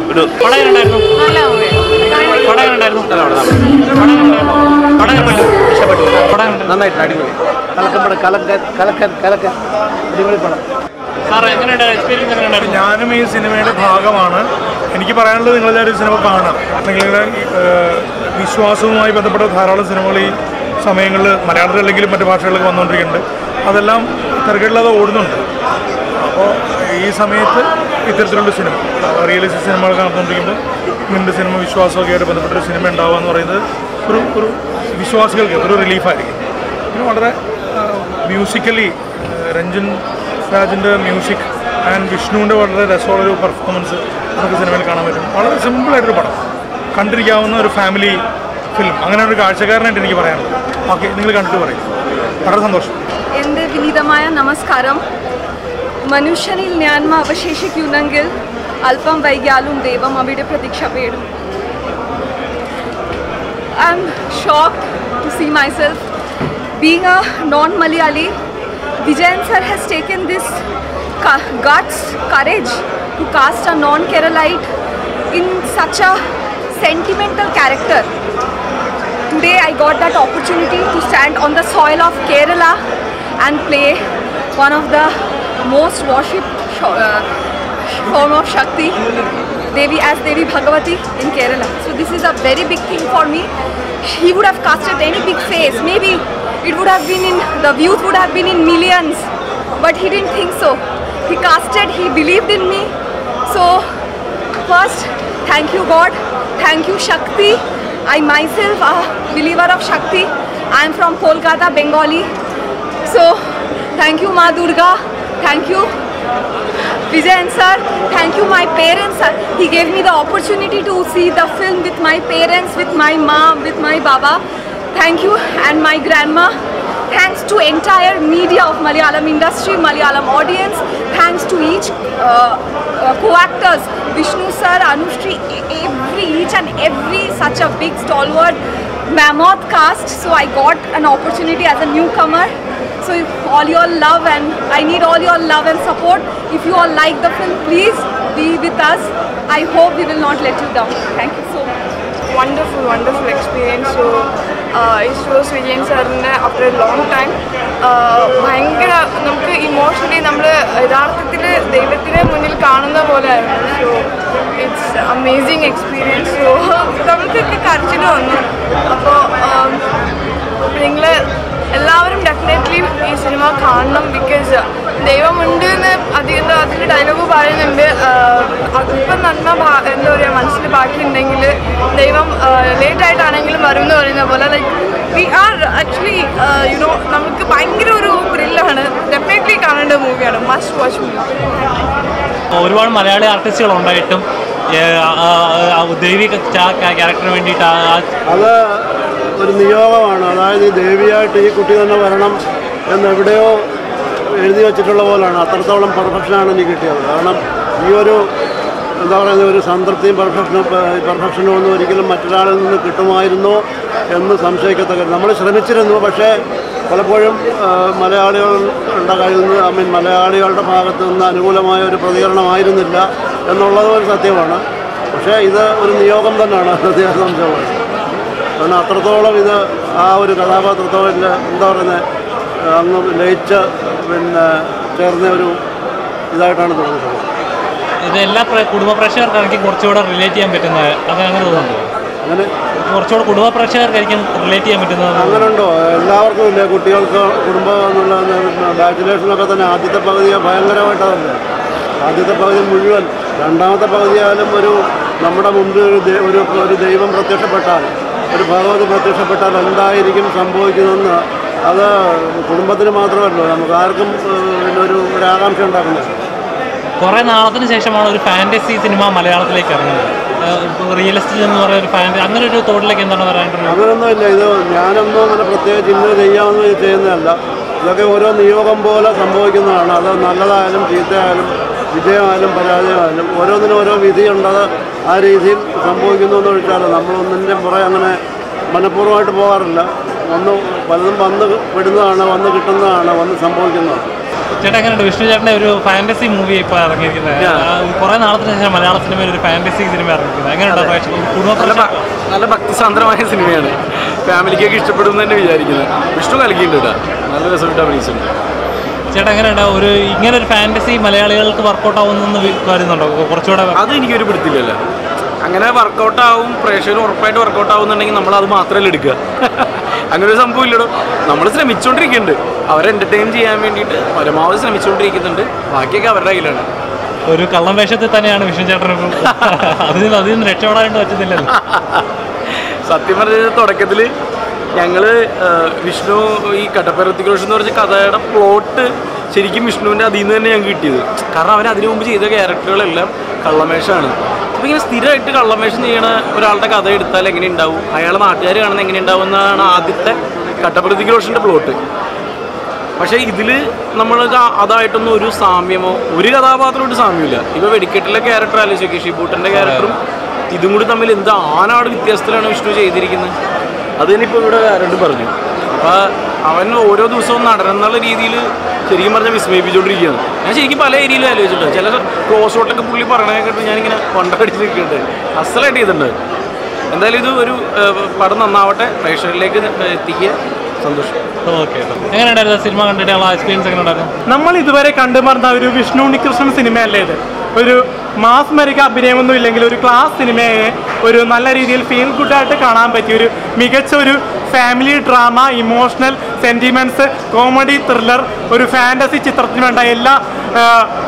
ഒരു പടം എങ്ങനെയുണ്ടായിരുന്നു നല്ല മൂവിയാണ് പടം എങ്ങനെയുണ്ടായിരുന്നു പടം എങ്ങനെയുണ്ടായിരുന്നു? പടം എങ്ങനെയുണ്ട്? ഇഷ്ടപ്പെട്ടു പടം എങ്ങനെയുണ്ട്? നന്നായിട്ട് അടിപൊളി കലക്കൻ പടം കലക്കൻ കലക്കൻ കലക്കൻ അടിപൊളി പടം സാർ എങ്ങനെയുണ്ട് എക്സ്പീരിയൻസ് എങ്ങനെയുണ്ടായിരുന്നു ഞാനും ഈ സിനിമയുടെ ഭാഗമാണ് എനിക്ക് പറയാനുള്ളത് നിങ്ങളെല്ലാവരും ഈ സിനിമ കാണാം നിങ്ങളുടെ ഏഹ്, വിശ്വാസവുമായി ബന്ധപ്പെട്ട ധാരാളം സിനിമകൾ ഈ സമയങ്ങളിൽ മലയാളത്തിൽ അല്ലെങ്കിലും മറ്റു ഭാഷകളിലൊക്കെ വന്നുകൊണ്ടിരിക്കുന്നുണ്ട് അതെല്ലാം തിരക്കില്ലാതെ ഓടുന്നുണ്ട് അപ്പോൾ ഈ സമയത്ത് ഇത്തരത്തിലുള്ള സിനിമ റിയലിസ്റ്റിക് സിനിമകൾ നടന്നുകൊണ്ടിരിക്കുമ്പോൾ ഇങ്ങനത്തെ സിനിമ വിശ്വാസമൊക്കെ ആയിട്ട് ബന്ധപ്പെട്ടൊരു സിനിമ ഉണ്ടാവുക എന്ന് പറയുന്നത് ഒരു ഒരു വിശ്വാസികൾക്ക് ഒരു റിലീഫായിരിക്കും പിന്നെ വളരെ മ്യൂസിക്കലി രഞ്ജൻ രാജിൻ്റെ മ്യൂസിക് ആൻഡ് വിഷ്ണുവിൻ്റെ വളരെ രസമുള്ളൊരു പെർഫോമൻസ് നമുക്ക് സിനിമയിൽ കാണാൻ പറ്റും വളരെ സിമ്പിളായിട്ടൊരു പടം കണ്ടിരിക്കാവുന്ന ഒരു ഫാമിലി ഫിലിം അങ്ങനെ ഒരു കാഴ്ചക്കാരനായിട്ട് എനിക്ക് പറയാനുള്ളത് ഓക്കെ നിങ്ങൾ കണ്ടിട്ട് പറയും വളരെ സന്തോഷം എൻ്റെ വിനീതമായ നമസ്കാരം മനുഷ്യനിൽ ജ്ഞാന്മ അവശേഷിക്കുന്നെങ്കിൽ അല്പം വൈകിയാലും ദൈവം അവിടെ പ്രതീക്ഷപ്പെടും I'm shocked to see myself being a non Malayali Vijayan sir has taken this guts, courage to cast a non-Keralite in such a sentimental character. Today I got that opportunity to stand on the soil of Kerala and play one of the most worshipped sho- uh, form of Shakti, Devi as Devi Bhagavati in Kerala. So this is a very big thing for me. He would have casted any big face. Maybe it would have been in the views would have been in millions, but he didn't think so. He casted. He believed in me. So First, thank you God. Thank you Shakti. I myself a believer of Shakti. I am from Kolkata, Bengali. So, thank you Ma Durga. Thank you Vijayan sir. Thank you my parents. sir. He gave me the opportunity to see the film with my parents, with my mom, with my baba. Thank you and my grandma. Thanks to entire media of Malayalam industry, Malayalam audience. Thanks to each uh, uh, co-actors, Vishnu sir, Anushri, e- every each and every such a big stalwart mammoth cast. So I got an opportunity as a newcomer. So if all your love and I need all your love and support. If you all like the film, please be with us. I hope we will not let you down. Thank you so much. Wonderful wonderful experience so it shows Vijayan സാറിന് after A long time ഭയങ്കര നമുക്ക് emotionally നമ്മൾ യഥാർത്ഥത്തിൽ ദൈവത്തിനെ മുന്നിൽ കാണുന്ന പോലെ ആയിരുന്നു so it's amazing experience so നമുക്കൊക്കെ കരച്ചിൽ വന്നു അപ്പോൾ നിങ്ങൾ എല്ലാവരും ഡെഫിനറ്റ്ലി ഈ സിനിമ കാണണം ബിക്കോസ് ദൈവമുണ്ട് എന്ന് അധികം അതിൻ്റെ ഡയലോഗ് പറയുന്നുണ്ട് അതിപ്പം നന്മ ഭാ- എന്താ പറയുക മനസ്സിൽ ബാക്കിയുണ്ടെങ്കിൽ ദൈവം ലേറ്റ് ആയിട്ടാണെങ്കിലും വരും എന്ന് പറയുന്ന പോലെ like we are actually you know നമുക്ക് ഭയങ്കര ഒരു ത്രില്ലാണ് ഡെഫിനറ്റ്ലി കാണേണ്ട മൂവിയാണ് മസ്റ്റ് വാച്ച് മൂവി ഒരുപാട് മലയാളി ആർട്ടിസ്റ്റുകൾ ഉണ്ടായിട്ടും ഏഹ്, ആ, ആ, ആ, ദൈവിക ക്യാരക്ടറിന് വേണ്ടിയിട്ട് ആ- ആ അത് ഒരു നിയോഗമാണ് അതായത് ഈ ദേവിയായിട്ട് ഈ കുട്ടി തന്നെ വരണം എന്ന് എവിടെയോ എഴുതി വെച്ചിട്ടുള്ള പോലാണ് അത്രത്തോളം പെർഫെക്ഷനാണ് എനിക്ക് കിട്ടിയത് കാരണം ഈ ഒരു എന്താ പറയുന്നത് ഒരു സംതൃപ്തിയും പെർഫെക്ഷനും പെർഫെക്ഷനും ഒന്നും ഒരിക്കലും മറ്റൊരാളിൽ നിന്ന് കിട്ടുമായിരുന്നോ എന്ന് സംശയിക്കത്തക്ക നമ്മൾ ശ്രമിച്ചിരുന്നു പക്ഷേ പലപ്പോഴും ആ, മലയാളികളുടെ കയ്യിൽ നിന്ന് ഐ മീൻ മലയാളികളുടെ ഭാഗത്ത് നിന്ന് അനുകൂലമായ ഒരു പ്രതികരണമായിരുന്നില്ല എന്നുള്ളത് ഒരു സത്യമാണ് പക്ഷേ ഇത് ഒരു നിയോഗം തന്നെയാണ് സത്യ സംശയമാണ് കാരണം അത്രത്തോളം ഇത് ആ ഒരു കഥാപാത്രത്തോളം ഇല്ല, എന്താ പറയുന്നത് അങ്ങ് ലയിച്ച് പിന്നെ ചേർന്ന ഒരു ഇതായിട്ടാണ് തോന്നിയിട്ടുള്ളത് ഇത് എല്ലാ പ്ര- കുടുംബ പ്രേക്ഷകർക്കായിരിക്കും കുറച്ചുകൂടെ റിലേറ്റ് ചെയ്യാൻ പറ്റുന്നത് അത് അങ്ങനെ തോന്നുന്നു അങ്ങനെ കുറച്ചുകൂടെ കുടുംബ പ്രേക്ഷകർക്കായിരിക്കും റിലേറ്റ് ചെയ്യാൻ പറ്റുന്നത് അങ്ങനെ ഉണ്ടോ എല്ലാവർക്കും ഇല്ലേ കുട്ടികൾക്ക് കുടുംബം എന്നുള്ള ബാച്ചുലേഷനൊക്കെ തന്നെ ആദ്യത്തെ പകുതി ഭയങ്കരമായിട്ടതല്ലേ ആദ്യത്തെ പകുതി മുഴുവൻ രണ്ടാമത്തെ പകുതിയായാലും ഒരു നമ്മുടെ മുമ്പിൽ ഒരു ദൈ- ഒരു ഒരു ദൈവം പ്രത്യക്ഷപ്പെട്ടാൽ ഒരു ഭഗവതി പ്രത്യക്ഷപ്പെട്ടാൽ എന്തായിരിക്കും സംഭവിക്കുന്നതെന്ന് അത് കുടുംബത്തിന് മാത്രമല്ലോ നമുക്ക് ആർക്കും ഏഹ്, പിന്നെ ഒരു ഒരു ആകാംക്ഷ ഉണ്ടാക്കുന്നത് കുറേ നാളത്തിന് ശേഷമാണ് ഒരു ഫാൻറ്റസി സിനിമ മലയാളത്തിലേക്ക് ഇറങ്ങുന്നത് റിയലിസ്റ്റിക് എന്ന് പറയുന്ന ഒരു ഫാൻ അങ്ങനെ ഒരു തോട്ടിലേക്ക് എന്താണ് പറയാനുള്ളത് അങ്ങനൊന്നുമില്ല ഇത് ഞാനൊന്നും അങ്ങനെ പ്രത്യേകിച്ച് ഇന്നത് ചെയ്യാമെന്ന് ഇത് ചെയ്യുന്നതല്ല ഇതൊക്കെ ഓരോ നിയോഗം പോലെ സംഭവിക്കുന്നതാണ് അത് നല്ലതായാലും ചീത്തയായാലും വിജയമായാലും പരാജയമായാലും ഓരോന്നിനും ഓരോ വിധിയുണ്ടത് ആ രീതിയിൽ സംഭവിക്കുന്നു എന്ന് വെച്ചാൽ നമ്മളൊന്നിൻ്റെ പുറകെ അങ്ങനെ മനഃപൂർവ്വമായിട്ട് പോകാറില്ല ഒന്ന് പലതും വന്ന് വിടുന്നതാണ് വന്ന് കിട്ടുന്നതാണ് വന്ന് സംഭവിക്കുന്നതാണ് ചേട്ടാ എങ്ങനെയുണ്ട് വിഷ്ണു ചേട്ടൻ്റെ ഒരു ഫാന്റസി മൂവി ഇപ്പോൾ ഇറങ്ങിയിരിക്കുന്നത് കുറെ നാളത്തിന് ശേഷം മലയാള സിനിമയിൽ ഒരു ഫാന്റസി സിനിമ ഇറങ്ങിയിരിക്കുന്നത് എങ്ങനെയുണ്ട് പ്രേക്ഷകർ കുടുംബ നല്ല ഭ- നല്ല ഭക്തിസാന്ദ്രമായ സിനിമയാണ് ഫാമിലിക്കൊക്കെ ഇഷ്ടപ്പെടും എന്ന് തന്നെ വിചാരിക്കുന്നത് വിഷ്ണു കലക്കിയിട്ടുണ്ട് കേട്ടോ നല്ല രസമായിട്ട് അഭിനയിച്ചിട്ടുണ്ട് ചേട്ടാ എങ്ങനെയുണ്ട് ഒരു ഇങ്ങനെ ഒരു ഫാന്റസി മലയാളികൾക്ക് വർക്കൗട്ട് ആവുന്നെന്ന് വി- കരുതുന്നുണ്ടോ കുറച്ചുകൂടെ അത് എനിക്കൊരു പിടുത്തില്ലല്ലോ അങ്ങനെ വർക്കൗട്ട് ആവും പ്രേക്ഷകർ ഉറപ്പായിട്ട് വർക്കൗട്ട് ആവുന്നുണ്ടെങ്കിൽ നമ്മൾ അത് മാത്രമല്ല എടുക്കുക അങ്ങനെ ഒരു സംഭവം ഇല്ലടോ നമ്മൾ ശ്രമിച്ചുകൊണ്ടിരിക്കുന്നുണ്ട് അവരെ എൻ്റർടൈൻ ചെയ്യാൻ വേണ്ടിയിട്ട് പരമാവധി ശ്രമിച്ചുകൊണ്ടിരിക്കുന്നുണ്ട് ബാക്കിയൊക്കെ അവരുടെ കയ്യിലാണ് ഒരു കള്ളം വേഷത്തിൽ തന്നെയാണ് വിഷ്ണു ചേട്ടൻ ഇപ്പോൾ അതിൽ നിന്ന് അതിൽ നിന്ന് രക്ഷപ്പെടാനായിട്ട് പറ്റുന്നില്ലല്ലോ സത്യം പറഞ്ഞ തുടക്കത്തിൽ ഞങ്ങൾ വിഷ്ണു ഈ കട്ടപ്പരത്തിക്കോഷ് എന്ന് പറഞ്ഞ കഥയുടെ പ്ലോട്ട് ശരിക്കും വിഷ്ണുവിൻ്റെ അതിൽ നിന്ന് തന്നെ ഞങ്ങൾക്ക് കിട്ടിയത് കാരണം അവൻ അതിനു മുമ്പ് ചെയ്ത ക്യാരക്ടറുകളെല്ലാം കള്ളമേഷമാണ് അപ്പോൾ ഇങ്ങനെ സ്ഥിരമായിട്ട് കള്ളമേഷം ചെയ്യണ ഒരാളുടെ കഥ എടുത്താൽ എങ്ങനെ ഉണ്ടാവും അയാളെ നാട്ടുകാർ കാണുന്നത് എങ്ങനെ ഉണ്ടാവും എന്നാണ് ആദ്യത്തെ കട്ടപ്പരത്തിക്കോഷിൻ്റെ പ്ലോട്ട് പക്ഷേ ഇതിൽ നമ്മൾക്ക് ആ- അതായിട്ടൊന്നും ഒരു സാമ്യമോ ഒരു കഥാപാത്രമായിട്ട് സാമ്യമില്ല ഇപ്പോൾ വെടിക്കെട്ടിലെ ക്യാരക്ടർ ആലോചിക്കുക ഷിബൂട്ടൻ്റെ ക്യാരക്ടറും ഇതും കൂടി തമ്മിൽ എന്ത് ആനാട് വ്യത്യാസത്തിലാണ് വിഷ്ണു ചെയ്തിരിക്കുന്നത് അത് തന്നെ ഇപ്പോൾ ഇവിടെ രണ്ടും പറഞ്ഞു അപ്പോൾ അവൻ ഓരോ ദിവസവും നടനെന്നുള്ള രീതിയിൽ ശരിക്കും പറഞ്ഞാൽ വിസ്മയിപ്പിച്ചുകൊണ്ടിരിക്കുകയാണ് ഞാൻ ശരിക്കും പല ഏരിയയിലും ആലോചിച്ചിട്ടുണ്ട് ചില ക്ലോസ് ഷോട്ടൊക്കെ പുള്ളി പറഞ്ഞ കേട്ട് ഞാനിങ്ങനെ കൊണ്ടടിച്ച് നിൽക്കുന്നുണ്ട് അസലായിട്ട് ചെയ്തിട്ടുണ്ട് എന്തായാലും ഇത് ഒരു ഏഹ്, പടം നന്നാവട്ടെ പ്രേക്ഷകരിലേക്ക് എത്തിക്കുക സന്തോഷം ഓക്കെ എങ്ങനെയുണ്ടായിരുന്നു സിനിമ കണ്ടിട്ടുള്ള എക്സ്പീരിയൻസ് എങ്ങനെ ഉണ്ടായിരുന്നു നമ്മൾ ഇതുവരെ കണ്ടുമറന്ന ഒരു വിഷ്ണു ഉണ്ണികൃഷ്ണൻ സിനിമയല്ലേ ഇത് ഒരു മാസ് മരിക അഭിനയമൊന്നും ഇല്ലെങ്കിൽ ഒരു ക്ലാസ് സിനിമയെ ഒരു നല്ല രീതിയിൽ ഫീൽ ഗുഡായിട്ട് കാണാൻ പറ്റിയ ഒരു മികച്ച ഒരു family drama emotional sentiments comedy thriller ഒരു ഫാൻറ്റസി ചിത്രത്തിന് വേണ്ട എല്ലാ ആ,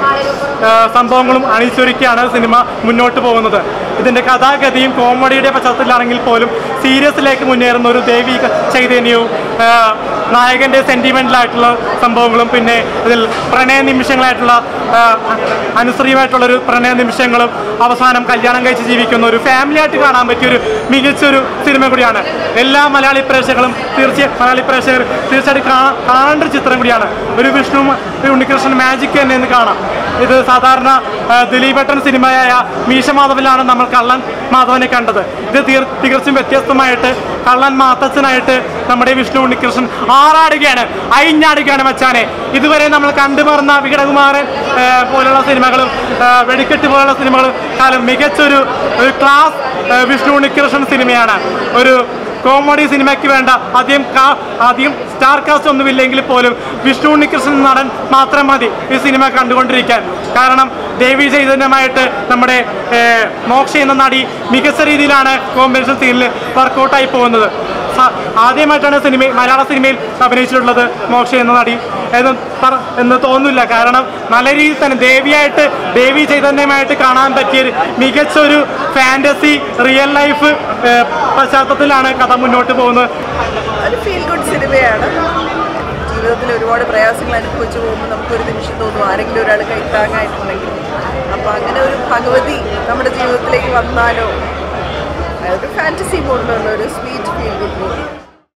ആ, സംഭവങ്ങളും അണിച്ചൊരുക്കിയാണ് സിനിമ മുന്നോട്ട് പോകുന്നത് ഇതിൻ്റെ കഥാഗതിയും കോമഡിയുടെ പശ്ചാത്തലത്തിലാണെങ്കിൽ പോലും സീരിയസിലേക്ക് മുന്നേറുന്ന ഒരു ദൈവിക ചൈതന്യവും ആ, നായകൻ്റെ സെൻറ്റിമെൻ്റലായിട്ടുള്ള സംഭവങ്ങളും പിന്നെ ഇതിൽ പ്രണയ നിമിഷങ്ങളായിട്ടുള്ള ആ, അനുസൃതമായിട്ടുള്ള ഒരു പ്രണയ നിമിഷങ്ങളും അവസാനം കല്യാണം കഴിച്ച് ജീവിക്കുന്ന ഒരു ഫാമിലി ആയിട്ട് കാണാൻ പറ്റിയ ഒരു മികച്ചൊരു സിനിമ കൂടിയാണ് എല്ലാ മലയാളി പ്രേക്ഷകരും തീർച്ചയായും മലയാളി പ്രേക്ഷകർ തീർച്ചയായിട്ടും കാണാ- കാണേണ്ട ഒരു ചിത്രം കൂടിയാണ് ഒരു വിഷ്ണു ഒരു ഉണ്ണികൃഷ്ണൻ മാജിക് തന്നെ എന്ന് കാണാം ഇത് സാധാരണ ആ, ദിലീപേട്ടൻ സിനിമയായ മീശ മാധവിലാണ് നമ്മൾ കള്ളൻ മാധവനെ കണ്ടത് ഇത് തീർ തികച്ചും വ്യത്യസ്തമായിട്ട് കള്ളൻ മാത്തച്ഛനായിട്ട് നമ്മുടെ വിഷ്ണു ഉണ്ണികൃഷ്ണൻ ആറാടുകയാണ് അയിഞ്ഞാടുകയാണ് മച്ചാനെ ഇതുവരെ നമ്മൾ കണ്ടുമറന്ന വികടകുമാരൻ ആ, പോലുള്ള സിനിമകളും ആ, വെടിക്കെട്ട് പോലുള്ള സിനിമകളും കാലം മികച്ചൊരു ഒരു ക്ലാസ് ആ, വിഷ്ണു ഉണ്ണികൃഷ്ണൻ സിനിമയാണ് ഒരു കോമഡി സിനിമയ്ക്ക് വേണ്ട അധികം കാ- അധികം സ്റ്റാർ കാസ്റ്റ് ഒന്നുമില്ലെങ്കിൽ പോലും വിഷ്ണു ഉണ്ണികൃഷ്ണൻ നടൻ മാത്രം മതി ഈ സിനിമ കണ്ടുകൊണ്ടിരിക്കാൻ കാരണം ദേവി ചൈതന്യമായിട്ട് നമ്മുടെ ഏർ, മോക്ഷ എന്ന നടി മികച്ച രീതിയിലാണ് കോമ്പിനേഷൻ സീനിൽ വർക്കൗട്ടായി പോകുന്നത് സ- ആദ്യമായിട്ടാണ് സിനിമ മലയാള സിനിമയിൽ അഭിനയിച്ചിട്ടുള്ളത് മോക്ഷ എന്ന നടി എന്ന് പറ എന്ന് തോന്നുന്നില്ല കാരണം നല്ല രീതിയിൽ തന്നെ ദേവിയായിട്ട് ദേവി ചൈതന്യമായിട്ട് കാണാൻ പറ്റിയ ഒരു മികച്ച ഒരു ഫാൻറ്റസി റിയൽ ലൈഫ് ഏർ, പശ്ചാത്തലത്തിലാണ് കഥ മുന്നോട്ട് പോകുന്നത് ഒരു ഫീൽ ഗുഡ് സിനിമയാണ് ജീവിതത്തിൽ ഒരുപാട് പ്രയാസങ്ങൾ അനുഭവിച്ചു പോകുമ്പോൾ നമുക്കൊരു നിമിഷം തോന്നും ആരെങ്കിലും ഒരാൾ കൈത്താങ്ങായിട്ടുണ്ടെങ്കിൽ അപ്പോൾ അങ്ങനെ ഒരു ഭഗവതി നമ്മുടെ ജീവിതത്തിലേക്ക് വന്നാലോ ഒരു ഫാൻറ്റസി മോഡിലുള്ള ഒരു സ്വീറ്റ് ഫീൽ ഗുഡ് മൂവി